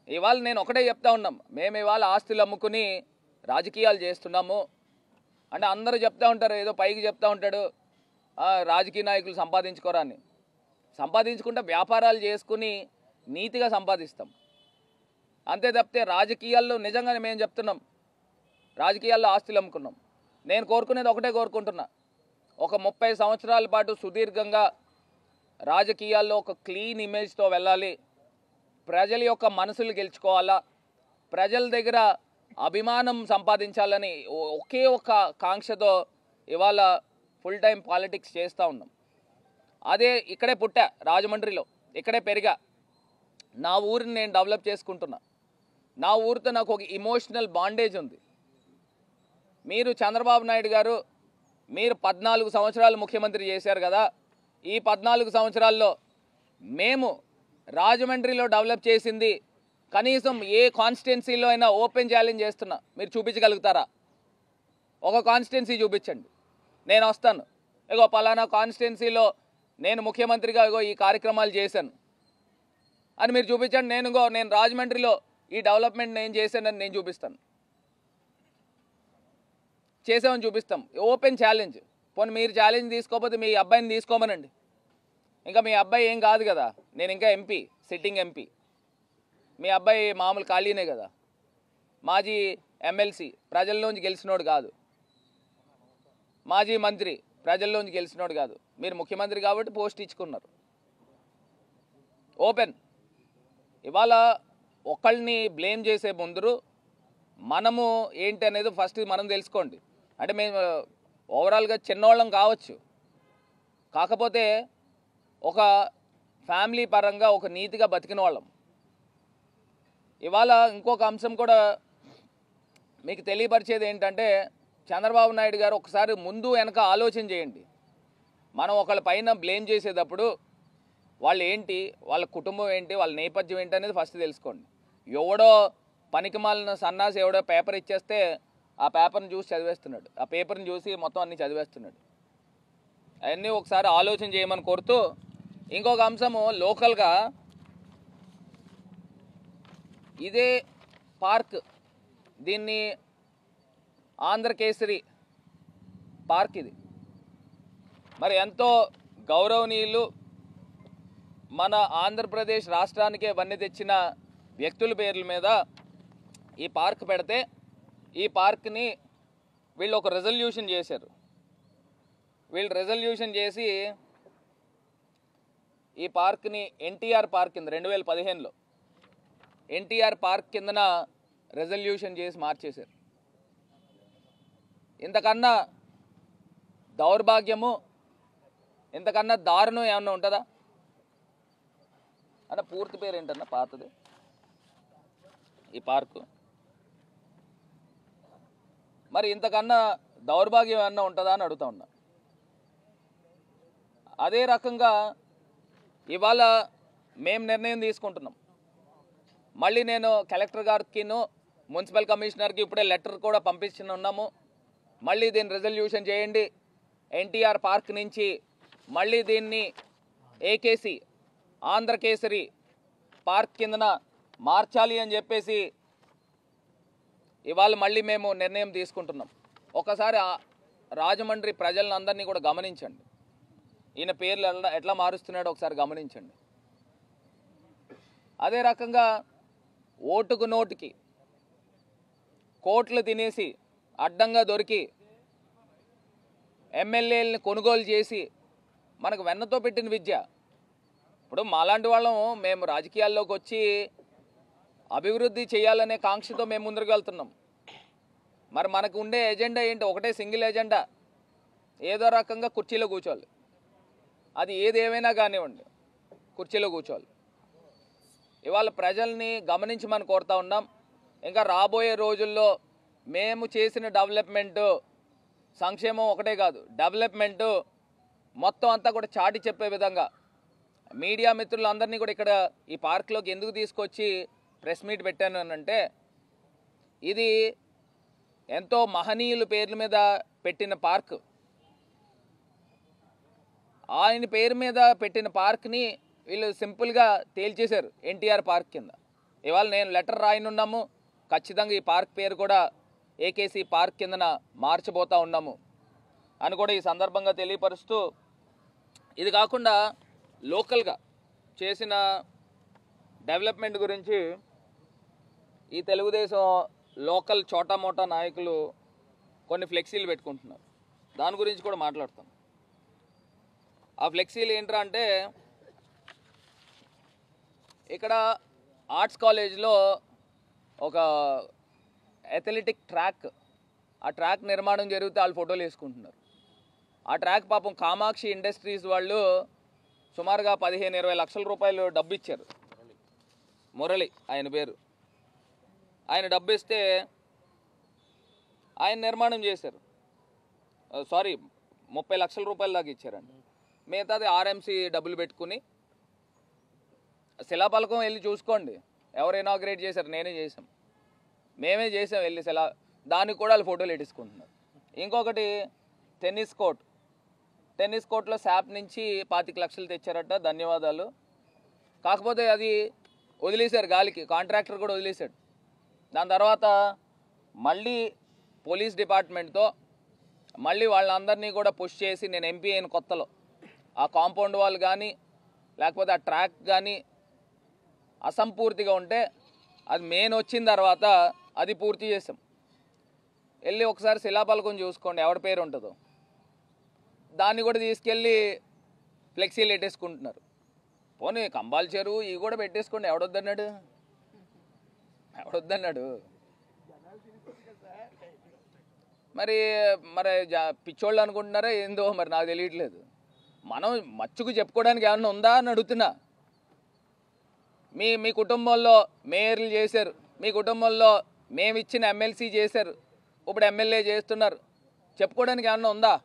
ఇవాళ నేను ఒకటే చెప్తా ఉన్నాం మేము ఇవాళ ఆస్తులు అమ్ముకుని రాజకీయాలు చేస్తున్నాము అంటే అందరూ చెప్తా ఉంటారు ఏదో పైకి చెప్తా ఉంటాడు "ఆ, రాజకీయ నాయకులు సంపాదించుకోరా అని సంపాదించుకుంటే వ్యాపారాలు చేసుకుని నీతిగా సంపాదిస్తాం అంతే తప్పితే రాజకీయాల్లో నిజంగానే మేము చెప్తున్నాం రాజకీయాల్లో ఆస్తులు అమ్ముకున్నాం నేను కోరుకునేది ఒకటే కోరుకుంటున్నా ఒక ముప్పై సంవత్సరాల పాటు సుదీర్ఘంగా రాజకీయాల్లో ఒక క్లీన్ ఇమేజ్తో వెళ్ళాలి ప్రజల యొక్క మనసులు గెలుచుకోవాలా ప్రజల దగ్గర అభిమానం సంపాదించాలని ఒ- ఒకే ఒక కాంక్షతో ఇవాళ ఫుల్ టైం పాలిటిక్స్ చేస్తూ ఉన్నాం అదే ఇక్కడే పుట్టా రాజమండ్రిలో ఇక్కడే పెరిగా నా ఊరిని నేను డెవలప్ చేసుకుంటున్నా నా ఊరితో నాకు ఒక ఇమోషనల్ బాండేజ్ ఉంది మీరు చంద్రబాబు నాయుడు గారు మీరు పద్నాలుగు సంవత్సరాలు ముఖ్యమంత్రి చేశారు కదా ఈ పద్నాలుగు సంవత్సరాల్లో మేము రాజమండ్రిలో డెవలప్ చేసింది కనీసం ఏ కాన్స్టిట్యున్సీలో అయినా ఓపెన్ ఛాలెంజ్ చేస్తున్నా మీరు చూపించగలుగుతారా ఒక కాన్స్టిట్యున్సీ చూపించండి నేను వస్తాను ఇగో పలానా కాన్స్టిట్యున్సీలో నేను ముఖ్యమంత్రిగా ఇగో ఈ కార్యక్రమాలు చేశాను అని మీరు చూపించండి నేను ఇగో నేను రాజమండ్రిలో ఈ డెవలప్మెంట్ నేను చేశానని నేను చూపిస్తాను చేసామని చూపిస్తాం ఓపెన్ ఛాలెంజ్ పోనీ మీరు ఛాలెంజ్ తీసుకోకపోతే మీ అబ్బాయిని తీసుకోమనండి ఇంకా మీ అబ్బాయి ఏం కాదు కదా నేను ఇంకా ఎంపీ సిట్టింగ్ ఎంపీ మీ అబ్బాయి మామూలు ఖాళీనే కదా మాజీ ఎమ్మెల్సీ ప్రజల్లోంచి గెలిచినోడు కాదు మాజీ మంత్రి ప్రజల్లోంచి గెలిచినోడు కాదు మీరు ముఖ్యమంత్రి కాబట్టి పోస్ట్ ఇచ్చుకున్నారు ఓపెన్ ఇవాళ ఒకళ్ళని బ్లేమ్ చేసే ముందు మనము ఏంటి అనేది ఫస్ట్ మనం తెలుసుకోండి అంటే మేము ఓవరాల్గా చిన్నవాళ్ళం కావచ్చు కాకపోతే ఒక ఫ్యామిలీ పరంగా ఒక నీతిగా బతికిన వాళ్ళం ఇవాళ ఇంకొక అంశం కూడా మీకు తెలియపరిచేది ఏంటంటే చంద్రబాబు నాయుడు గారు ఒకసారి ముందు వెనక ఆలోచన చేయండి మనం ఒకళ్ళ పైన బ్లేమ్ చేసేటప్పుడు వాళ్ళు ఏంటి వాళ్ళ కుటుంబం ఏంటి వాళ్ళ నేపథ్యం ఏంటి అనేది ఫస్ట్ తెలుసుకోండి ఎవడో పనికి మాలిన సన్నాసి ఎవడో పేపర్ ఇచ్చేస్తే ఆ పేపర్ని చూసి చదివేస్తున్నాడు ఆ పేపర్ని చూసి మొత్తం అన్ని చదివేస్తున్నాడు అవన్నీ ఒకసారి ఆలోచన చేయమని కోరుతూ ఇంకొక అంశము లోకల్గా ఇదే పార్క్ దీన్ని ఆంధ్రకేసరి పార్క్ ఇది మరి ఎంతో గౌరవనీయులు మన ఆంధ్రప్రదేశ్ రాష్ట్రానికే వన్నె తెచ్చిన వ్యక్తుల పేర్ల మీద ఈ పార్క్ పెడితే ఈ పార్క్ని వీళ్ళు ఒక రెజల్యూషన్ చేశారు వీళ్ళు రెజల్యూషన్ చేసి ఈ పార్క్ని ఎన్టీఆర్ పార్క్ కింద రెండు వేల పదిహేనులో ఎన్టీఆర్ పార్క్ కిందన రెజల్యూషన్ చేసి మార్చేశారు ఇంతకన్నా దౌర్భాగ్యము ఇంతకన్నా దారుణం ఏమన్నా ఉంటుందా అంటే పూర్తి పేరు ఏంటన్నా పాతది ఈ పార్కు మరి ఇంతకన్నా దౌర్భాగ్యం ఏమన్నా ఉంటుందా అని అడుగుతా ఉన్నా అదే రకంగా ఇవాళ మేము నిర్ణయం తీసుకుంటున్నాం మళ్ళీ నేను కలెక్టర్ గారికిను మున్సిపల్ కమిషనర్కి ఇప్పుడే లెటర్ కూడా పంపించిన ఉన్నాము మళ్ళీ దీన్ని రెజల్యూషన్ చేయండి ఎన్టీఆర్ పార్క్ నుంచి మళ్ళీ దీన్ని ఏకేసి ఆంధ్రకేసరి పార్క్ కిందన మార్చాలి అని చెప్పేసి ఇవాళ మళ్ళీ మేము నిర్ణయం తీసుకుంటున్నాం ఒకసారి ఆ రాజమండ్రి ప్రజలను అందరినీ కూడా గమనించండి ఈయన పేర్లు ఎలా ఎట్లా మారుస్తున్నాడో ఒకసారి గమనించండి అదే రకంగా ఓటుకు నోటుకి కోట్లు తినేసి అడ్డంగా దొరికి ఎమ్మెల్యేలని కొనుగోలు చేసి మనకు వెన్నతో పెట్టిన విద్య ఇప్పుడు మాలాంటి వాళ్ళం మేము రాజకీయాల్లోకి వచ్చి అభివృద్ధి చేయాలనే కాంక్షతో మేము ముందుకు వెళ్తున్నాం మరి మనకు ఉండే ఎజెండా ఏంటి ఒకటే సింగిల్ ఎజెండా ఏదో రకంగా కుర్చీలో కూర్చోవాలి అది ఏది ఏమైనా కానివ్వండి కుర్చీలో కూర్చోవాలి ఇవాళ ప్రజల్ని గమనించమని కోరుతా ఉన్నాం ఇంకా రాబోయే రోజుల్లో మేము చేసిన డెవలప్మెంట్ సంక్షేమం ఒకటే కాదు డెవలప్మెంట్ మొత్తం అంతా కూడా చాటి చెప్పే విధంగా మీడియా మిత్రులందరినీ కూడా ఇక్కడ ఈ పార్క్లోకి ఎందుకు తీసుకొచ్చి ప్రెస్ మీట్ పెట్టాను అని అంటే ఇది ఎంతో మహనీయుల పేర్ల మీద పెట్టిన పార్క్ ఆయన పేరు మీద పెట్టిన పార్క్ని వీళ్ళు సింపుల్గా తేల్చేశారు ఎన్టీఆర్ పార్క్ కింద ఇవాళ నేను లెటర్ రాయనున్నాము ఖచ్చితంగా ఈ పార్క్ పేరు కూడా ఏకేసీ పార్క్ కిందన మార్చబోతా ఉన్నాము అని కూడా ఈ సందర్భంగా తెలియపరుస్తూ ఇది కాకుండా లోకల్గా చేసిన డెవలప్మెంట్ గురించి ఈ తెలుగుదేశం లోకల్ చోటా మోటా నాయకులు కొన్ని ఫ్లెక్సీలు పెట్టుకుంటున్నారు దాని గురించి కూడా మాట్లాడతాం ఆ ఫ్లెక్సీలు ఏంట్రా అంటే ఇక్కడ ఆర్ట్స్ కాలేజ్లో ఒక అథ్లెటిక్ ట్రాక్ ఆ ట్రాక్ నిర్మాణం జరిగితే వాళ్ళు ఫోటోలు వేసుకుంటున్నారు ఆ ట్రాక్ పాపం కామాక్షి ఇండస్ట్రీస్ వాళ్ళు సుమారుగా పదిహేను ఇరవై లక్షల రూపాయలు డబ్బు ఇచ్చారు మురళి ఆయన పేరు ఆయన డబ్బు ఇస్తే ఆయన నిర్మాణం చేశారు సారీ ముప్పై లక్షల రూపాయల దాకా ఇచ్చారండి మిగతాది ఆర్ఎంసీ డబ్బులు పెట్టుకుని శిలాపలకం వెళ్ళి చూసుకోండి ఎవరు ఇనాగ్రేట్ చేశారు నేనే చేసాం మేమే చేసాం వెళ్ళి శిలా దానికి కూడా వాళ్ళు ఫోటోలు ఎట్టించుకుంటున్నారు ఇంకొకటి టెన్నిస్ కోర్ట్ టెన్నిస్ కోర్ట్లో శాప్ నుంచి పాతిక లక్షలు తెచ్చారట ధన్యవాదాలు కాకపోతే అది వదిలేశారు గాలికి కాంట్రాక్టర్ కూడా వదిలేశాడు దాని తర్వాత మళ్ళీ పోలీస్ డిపార్ట్మెంట్తో మళ్ళీ వాళ్ళందరినీ కూడా పుష్ చేసి నేను ఎంపీ అయిన కొత్తలో ఆ కాంపౌండ్ వాల్ కానీ లేకపోతే ఆ ట్రాక్ కానీ అసంపూర్తిగా ఉంటే అది మెయిన్ వచ్చిన తర్వాత అది పూర్తి చేసాం వెళ్ళి ఒకసారి శిలాపలకం చూసుకోండి ఎవరి పేరు ఉంటుందో దాన్ని కూడా తీసుకెళ్ళి ఫ్లెక్సీలు పెట్టేసుకుంటున్నారు పోనీ కంబాల్ చెరువు ఇవి కూడా పెట్టేసుకోండి ఎవడొద్దన్నాడు ఎవడొద్దన్నాడు మరి మరి జా- పిచ్చోళ్ళు అనుకుంటున్నారా ఏందో మరి నాకు తెలియట్లేదు మనం మచ్చుకు చెప్పుకోవడానికి ఏమన్నా ఉందా అని అడుగుతున్నా మీ మీ కుటుంబంలో మేయర్లు చేశారు మీ కుటుంబంలో మేము ఇచ్చిన ఎమ్మెల్సీ చేశారు ఇప్పుడు ఎమ్మెల్యే చేస్తున్నారు చెప్పుకోవడానికి ఏమన్నా ఉందా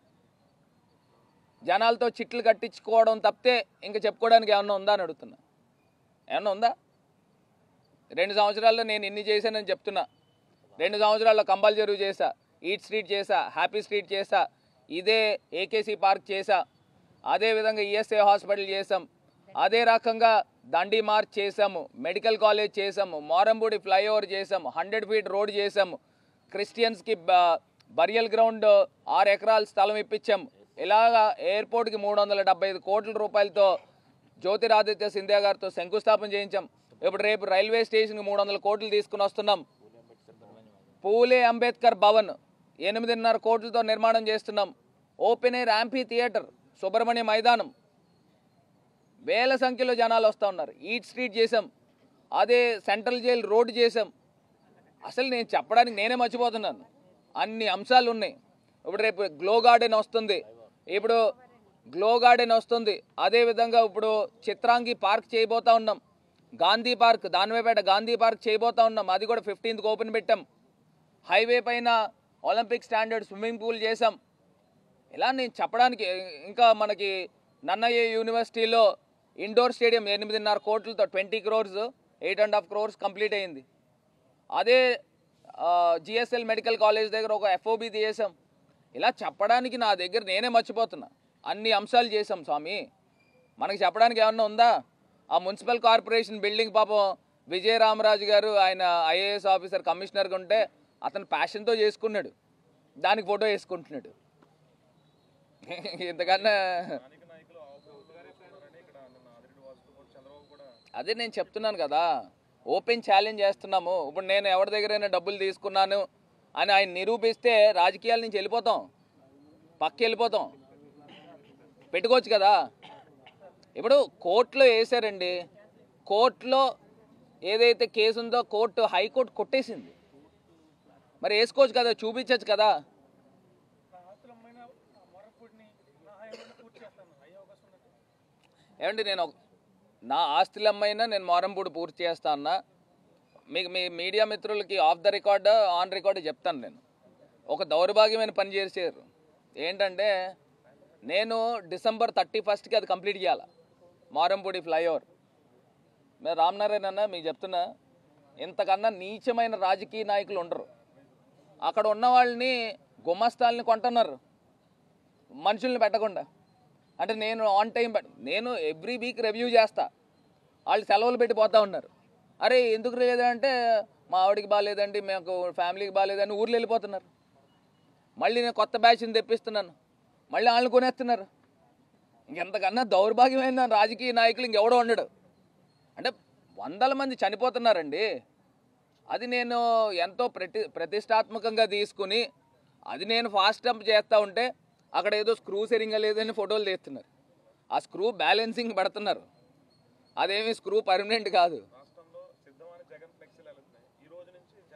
జనాలతో చిట్లు కట్టించుకోవడం తప్పితే ఇంకా చెప్పుకోవడానికి ఏమన్నా ఉందా అని అడుగుతున్నా ఏమన్నా ఉందా రెండు సంవత్సరాల్లో నేను ఇన్ని చేశానని చెప్తున్నా రెండు సంవత్సరాల్లో కంబల్ చెరువు చేశా ఈట్ స్ట్రీట్ చేశా హ్యాపీ స్ట్రీట్ చేశా ఇదే ఏకేసీ పార్క్ చేశా అదే విధంగా ఈఎస్ఐ హాస్పిటల్ చేసాం అదే రకంగా దండి మార్చ్ చేసాము మెడికల్ కాలేజ్ చేసాము మోరంబూడి ఫ్లైఓవర్ చేసాము హండ్రెడ్ ఫీట్ రోడ్ చేసాము క్రిస్టియన్స్కి బ- బరియల్ గ్రౌండ్ ఆరు ఎకరాల స్థలం ఇప్పించాము ఇలాగా ఎయిర్పోర్ట్కి మూడు వందల డెబ్బై ఐదు కోట్ల రూపాయలతో జ్యోతిరాదిత్య సింధియా గారితో శంకుస్థాపన చేయించాం ఇప్పుడు రేపు రైల్వే స్టేషన్కి మూడు వందల కోట్లు తీసుకుని వస్తున్నాం పూలే అంబేద్కర్ భవన్ ఎనిమిదిన్నర కోట్లతో నిర్మాణం చేస్తున్నాం open air amphitheatre Subrahmanya మైదానం వేల సంఖ్యలో జనాలు వస్తూ ఉన్నారు ఈట్ స్ట్రీట్ చేసాం అదే సెంట్రల్ జైల్ రోడ్ చేసాం అసలు నేను చెప్పడానికి నేనే మర్చిపోతున్నాను అన్ని అంశాలు ఉన్నాయి ఇప్పుడు రేపు గ్లో గార్డెన్ వస్తుంది ఇప్పుడు గ్లో గార్డెన్ వస్తుంది అదే విధంగా ఇప్పుడు చిత్రాంగి పార్క్ చేయబోతా ఉన్నాం గాంధీ పార్క్ దానివేపేట గాంధీ పార్క్ చేయబోతా ఉన్నాం అది కూడా ఫిఫ్టీన్త్ ఓపెన్ పెట్టాం హైవే పైన ఒలింపిక్ స్టాండర్డ్ స్విమ్మింగ్ పూల్ చేసాం ఇలా నేను చెప్పడానికి ఇంకా మనకి నన్నయ్య యూనివర్సిటీలో ఇండోర్ స్టేడియం ఎనిమిదిన్నర కోట్లతో twenty crores eight and half crores complete అయింది అదే జిఎస్ఎల్ మెడికల్ కాలేజ్ దగ్గర ఒక ఎఫ్ఓబి చేసాం ఇలా చెప్పడానికి నా దగ్గర నేనే మర్చిపోతున్నా అన్ని అంశాలు చేసాం స్వామి మనకి చెప్పడానికి ఏమన్నా ఉందా ఆ మున్సిపల్ కార్పొరేషన్ బిల్డింగ్ పాపం విజయ రామరాజు గారు ఆయన ఐఏఎస్ ఆఫీసర్ కమిషనర్గా ఉంటే అతను ప్యాషన్తో చేసుకున్నాడు దానికి ఫోటో వేసుకుంటున్నాడు ఇంతకన్నా అదే నేను చెప్తున్నాను కదా ఓపెన్ ఛాలెంజ్ చేస్తున్నాము ఇప్పుడు నేను ఎవరి దగ్గరైనా డబ్బులు తీసుకున్నాను అని ఆయన నిరూపిస్తే రాజకీయాల నుంచి వెళ్ళిపోతాం పక్క వెళ్ళిపోతాం పెట్టుకోవచ్చు కదా ఇప్పుడు కోర్టులో వేసారండి కోర్టులో ఏదైతే కేసు ఉందో కోర్టు హైకోర్టు కొట్టేసింది మరి వేసుకోవచ్చు కదా చూపించవచ్చు కదా ఏమండి నేను ఒక- నా ఆస్తులమ్మైనా నేను మోరంపూడి పూర్తి చేస్తా అన్నా మీకు మీ మీడియా మిత్రులకి off the record on record చెప్తాను నేను ఒక దౌర్భాగ్యమైన పని చేశారు ఏంటంటే నేను డిసెంబర్ థర్టీ ఫస్ట్కి అది కంప్లీట్ చేయాలి మారంపూడి ఫ్లైఓవర్ నేను రామనారాయణ అన్న మీకు చెప్తున్నా ఇంతకన్నా నీచమైన రాజకీయ నాయకులు ఉండరు అక్కడ ఉన్న వాళ్ళని గుమస్తాల్ని కొంటున్నారు మనుషుల్ని పెట్టకుండా అంటే నేను ఆన్ టైం పెట్ నేను ఎవ్రీ వీక్ రివ్యూ చేస్తా వాళ్ళు సెలవులు పెట్టి పోతా ఉన్నారు అరే ఎందుకు లేదంటే మా ఆవిడకి బాగాలేదండి మాకు ఫ్యామిలీకి బాగాలేదని ఊర్లో వెళ్ళిపోతున్నారు మళ్ళీ నేను కొత్త బ్యాచ్ని తెప్పిస్తున్నాను మళ్ళీ వాళ్ళని కొనేస్తున్నారు ఇంకెంతకన్నా దౌర్భాగ్యమైన రాజకీయ నాయకులు ఇంకెవడో ఉండడు అంటే వందల మంది చనిపోతున్నారండి అది నేను ఎంతో ప్రతి ప్రతిష్టాత్మకంగా తీసుకుని అది నేను ఫాస్ట్ జంప్ చేస్తూ ఉంటే అక్కడ ఏదో స్క్రూ సరిగ్గా లేదని ఫోటోలు తీస్తున్నారు ఆ స్క్రూ బ్యాలెన్సింగ్ పెడుతున్నారు అదేమి స్క్రూ పర్మనెంట్ కాదు